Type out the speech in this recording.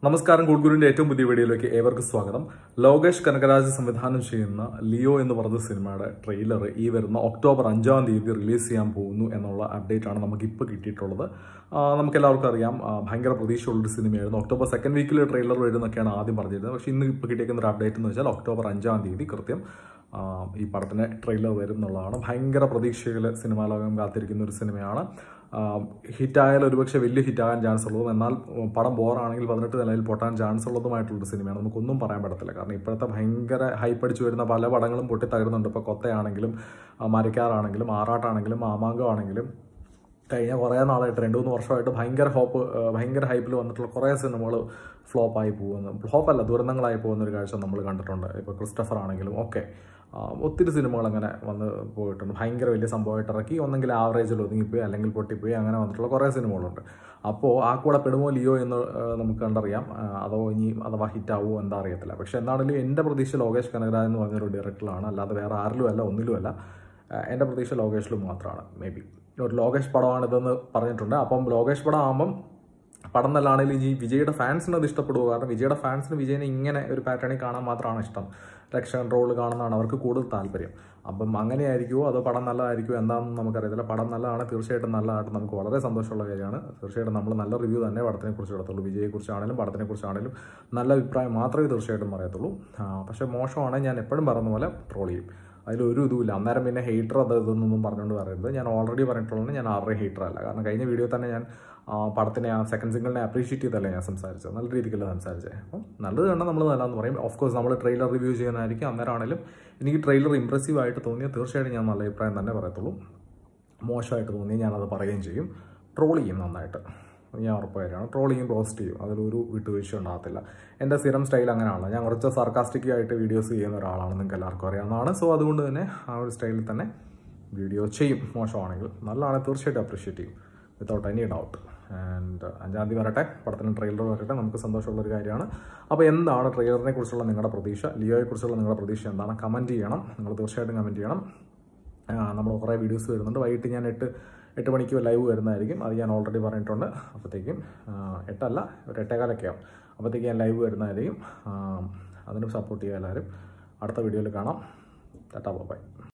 നമസ്കാരം ഗുഡ്ഗുരുവിന്റെ ഏറ്റവും പുതിയ വീഡിയോയിലേക്ക് ഏവർക്കും സ്വാഗതം ലോകേഷ് കനകരാജ് സംവിധാനം ചെയ്യുന്ന ലിയോ എന്ന് പറഞ്ഞ സിനിമയുടെ ട്രെയിലർ ഈ വരുന്ന ഒക്ടോബർ അഞ്ചാം തീയതി റിലീസ് ചെയ്യാൻ പോകുന്നു എന്നുള്ള അപ്ഡേറ്റ് ആണ് നമുക്ക് ഇപ്പോൾ കിട്ടിയിട്ടുള്ളത് ആ, നമുക്ക് എല്ലാവർക്കും അറിയാം ആ, ഭയങ്കര പ്രതീക്ഷയുള്ളൊരു സിനിമയായിരുന്നു ഒക്ടോബർ സെക്കൻഡ് വീക്കിൽ ട്രെയിലർ വരുന്നൊക്കെയാണ് ആദ്യം പറഞ്ഞിരുന്നത് പക്ഷേ ഇന്ന് ഇപ്പോൾ കിട്ടിയേക്കുന്ന ഒരു അപ്ഡേറ്റ് എന്ന് വെച്ചാൽ ഒക്ടോബർ അഞ്ചാം തീയതി കൃത്യം ആ, ഈ പടത്തിന് ട്രെയിലർ വരും എന്നുള്ളതാണ് ഭയങ്കര പ്രതീക്ഷയിൽ സിനിമാ ലോകം കാത്തിരിക്കുന്ന ഒരു സിനിമയാണ് ഹിറ്റായാൽ ഒരുപക്ഷെ വലിയ ഹിറ്റാകാൻ ചാൻസ് ഉള്ളതും എന്നാൽ ഉം, പടം ബോറാണെങ്കിൽ പതിനെട്ട് നിലയിൽ പൊട്ടാൻ ചാൻസ് ഉള്ളതുമായിട്ടുള്ളൊരു സിനിമയാണ് നമുക്കൊന്നും പറയാൻ പറ്റത്തില്ല കാരണം ഇപ്പോഴത്തെ ഭയങ്കര ഹൈപ്പ് അടിച്ചു വരുന്ന പല പടങ്ങളും പൊട്ടി തകരുന്നുണ്ട് ഇപ്പോൾ കൊത്തയാണെങ്കിലും ആ, മരക്കാറാണെങ്കിലും ആറാട്ടാണെങ്കിലും മാമാങ്കമാണെങ്കിലും കഴിഞ്ഞ കുറേ നാളായിട്ട് രണ്ട് മൂന്ന് വർഷമായിട്ട് ഭയങ്കര ഹോപ്പ് ഭയങ്കര ഹൈപ്പിൽ വന്നിട്ടുള്ള കുറേ സിനിമകൾ ഫ്ലോപ്പായി പോകുന്നു ഫ്ലോപ്പല്ല ദുരന്തങ്ങളായി പോകുന്ന ഒരു കാഴ്ച നമ്മൾ കണ്ടിട്ടുണ്ട് ഇപ്പോൾ ക്രിസ്റ്റഫർ ആണെങ്കിലും ഒക്കെ ആ, ഒത്തിരി സിനിമകൾ അങ്ങനെ വന്ന് പോയിട്ടുണ്ട് ഭയങ്കര വലിയ സംഭവമായിട്ട് ഇറക്കി ഒന്നെങ്കിൽ ആവറേജിൽ ഒതുങ്ങിപ്പോയി അല്ലെങ്കിൽ പൊട്ടിപ്പോയി അങ്ങനെ വന്നിട്ടുള്ള കുറേ സിനിമകളുണ്ട് അപ്പോൾ ആ കൂടെ പെടുമോ ലിയോ എന്ന് ആ, നമുക്ക് കണ്ടറിയാം ആ, അതോ ഇനി അഥവാ ഹിറ്റാവോ എന്താ അറിയത്തില്ല പക്ഷേ എന്താണെങ്കിലും എൻ്റെ പ്രതീക്ഷ ലോകേഷ് കനകരാജ് എന്ന് പറഞ്ഞൊരു ഡയറക്ടറാണ് അല്ലാതെ വേറെ ആരിലും അല്ല ഒന്നിലും അല്ല ആ, എൻ്റെ പ്രതീക്ഷ ലോകേഷിലും മാത്രമാണ് മേ ബി ഒരു ലോകേഷ് പടമാണിതെന്ന് പറഞ്ഞിട്ടുണ്ട് അപ്പം ലോകേഷ് പടം ആകുമ്പം പടം നല്ലതാണെങ്കിലും ഈ വിജയുടെ ഫാൻസിന് അത് ഇഷ്ടപ്പെടുക കാരണം വിജയുടെ ഫാൻസിന് വിജയനെ ഇങ്ങനെ ഒരു പാറ്റേണിൽ കാണാൻ മാത്രമാണ് ഇഷ്ടം രക്ഷകൻ റോൾ കാണുന്നതാണ് അവർക്ക് കൂടുതൽ താല്പര്യം അപ്പം അങ്ങനെയായിരിക്കുമോ അതോ പടം നല്ലതായിരിക്കുമോ എന്താണെന്ന് നമുക്കറിയത്തില്ല പടം നല്ലതാണ് തീർച്ചയായിട്ടും നല്ലതായിട്ട് നമുക്ക് വളരെ സന്തോഷമുള്ള കാര്യമാണ് തീർച്ചയായിട്ടും നമ്മൾ നല്ല റിവ്യൂ തന്നെ പടത്തിനെ കുറിച്ച് എടുത്തുള്ളൂ വിജയെക്കുറിച്ചാണെങ്കിലും പടത്തിനെ കുറിച്ചാണെങ്കിലും നല്ല അഭിപ്രായം മാത്രമേ തീർച്ചയായിട്ടും പറയത്തുള്ളൂ ആ, പക്ഷേ മോശമാണ് ഞാൻ എപ്പോഴും പറയുന്ന പോലെ ട്രോൾ ചെയ്യും അതിലൊരു ഇതുമില്ല അന്നേരം പിന്നെ ഹെയ്റ്റർ അത് ഇതൊന്നും പറഞ്ഞുകൊണ്ട് പറയരുത് ഞാൻ ഓൾറെഡി പറഞ്ഞിട്ടുള്ളത് ഞാൻ ആരുടെ ഹെയ്റ്റർ അല്ല കാരണം കഴിഞ്ഞ വീഡിയോ തന്നെ ഞാൻ ആ, പടത്തിനെ ആ സെക്കൻഡ് സിംഗിളിനെ അപ്രീഷിയേറ്റ് ചെയ്തല്ലേ ഞാൻ സംസാരിച്ചത് നല്ല രീതിക്കല്ല സംസാരിച്ചത് അപ്പം നല്ലത് കണ്ടാൽ നമ്മൾ നല്ലതെന്ന് പറയും ഓഫ് കോഴ്സ് നമ്മൾ ട്രെയിലർ റിവ്യൂ ചെയ്യുന്നതായിരിക്കും അന്നേരമാണെങ്കിലും എനിക്ക് ട്രെയിലർ ഇമ്പ്രസീവ് ആയിട്ട് തോന്നിയാൽ തീർച്ചയായിട്ടും ഞാൻ നല്ല അഭിപ്രായം തന്നെ പറയത്തുള്ളൂ മോശമായിട്ട് തോന്നിയാൽ ഞാനത് പറയുകയും ചെയ്യും ട്രോൾ ചെയ്യും നന്നായിട്ട് ഞാൻ ഉറപ്പ് കാര്യമാണ് ട്രോൾ ചെയ്യും റോസ്റ്റ് ചെയ്യും അതിലൊരു വിട്ടുവീഴ്ച ഉണ്ടാകത്തില്ല എൻ്റെ സ്ഥിരം സ്റ്റൈൽ അങ്ങനെയാണല്ലോ ഞാൻ കുറച്ച് സർക്കാസ്റ്റിക് ആയിട്ട് വീഡിയോസ് ചെയ്യുന്ന ഒരാളാണ് നിങ്ങൾക്ക് എല്ലാവർക്കും അറിയാവുന്നതാണ് സോ അതുകൊണ്ട് തന്നെ ആ ഒരു സ്റ്റൈലിൽ തന്നെ വീഡിയോ ചെയ്യും മോശമാണെങ്കിൽ നല്ലതാണെങ്കിൽ തീർച്ചയായിട്ടും അപ്രീഷിയേറ്റ് ചെയ്യും വിത്തൗട്ട് എനി ഡൗട്ട് ആൻഡ് അഞ്ചാം തീയതി വരട്ടെ പടത്തിന് ട്രെയിലർ വരട്ടെ നമുക്ക് സന്തോഷമുള്ളൊരു കാര്യമാണ് അപ്പോൾ എന്താണ് ട്രെയിലറിനെ കുറിച്ചുള്ള നിങ്ങളുടെ പ്രതീക്ഷ ലിയോയെ കുറിച്ചുള്ള നിങ്ങളുടെ പ്രതീക്ഷ എന്താണ് കമൻറ്റ് ചെയ്യണം നിങ്ങൾ തീർച്ചയായിട്ടും കമൻറ്റ് ചെയ്യണം നമ്മൾ കുറേ വീഡിയോസ് വരുന്നുണ്ട് വൈകിട്ട് ഞാൻ എട്ട് എട്ട് മണിക്ക് ലൈവ് വരുന്നതായിരിക്കും അത് ഞാൻ ഓൾറെഡി പറഞ്ഞിട്ടുണ്ട് അപ്പോഴത്തേക്കും ആ, എട്ടല്ല ഒരു എട്ടേകാലൊക്കെ ആവും അപ്പോഴത്തേക്ക് ഞാൻ ലൈവ് വരുന്നതായിരിക്കും ആ, അതിനും സപ്പോർട്ട് ചെയ്യുക എല്ലാവരും അടുത്ത വീഡിയോയിൽ കാണാം ടാറ്റാ ബൈ